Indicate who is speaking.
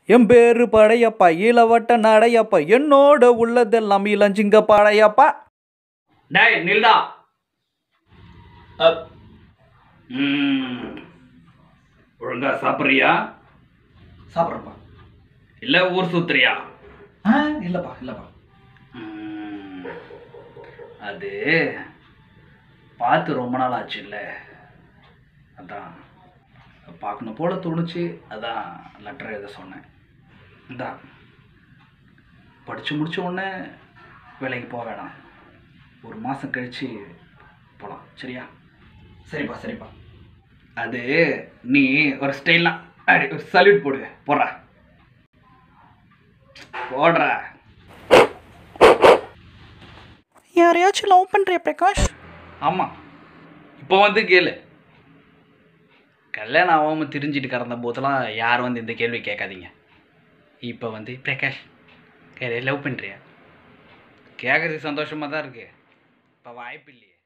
Speaker 1: என் பேரு படையப்பா இளவட்ட நடையப்பா என்னோட உள்ளதெல்லாம் இளஞ்சிங்க படையப்பா டேய் நில்டா அப். ம். ஒழுங்கா சாப்பிட்றியா
Speaker 2: சாப்பிட்றப்பா
Speaker 1: இல்லை ஊர் சுத்துறியா
Speaker 2: ஆ இல்லைப்பா இல்லைப்பா
Speaker 1: ம். அது பார்த்து ரொம்ப நாள் ஆச்சுல்ல அதான் பார்க்கணும் போல தோணுச்சு அதான் லெட்டர் எழுத சொன்னேன் இதான் படித்து முடிச்ச உடனே வேலைக்கு போக வேணாம் ஒரு மாதம் கழித்து போகலாம் சரியா
Speaker 2: சரிப்பா சரிப்பா
Speaker 1: அது நீ ஒரு ஸ்டைலாம் அப்படி ஒரு சல்யூட் போடு போடுறா போடுறா
Speaker 3: யாரையாச்சும் லவ் பண்ணுறியா பிரகாஷ்
Speaker 1: ஆமாம் இப்போ வந்து கேளு கல்யாணம் ஆகாமல் திரிஞ்சிட்டு கிடந்த போதெல்லாம் யாரும் வந்து இந்த கேள்வி கேட்காதீங்க இப்போ வந்து பிரகாஷ் யாரையா லவ் பண்ணுறியா கேட்குறதுக்கு சந்தோஷமாக தான் இருக்கு இப்போ வாய்ப்பு இல்லையே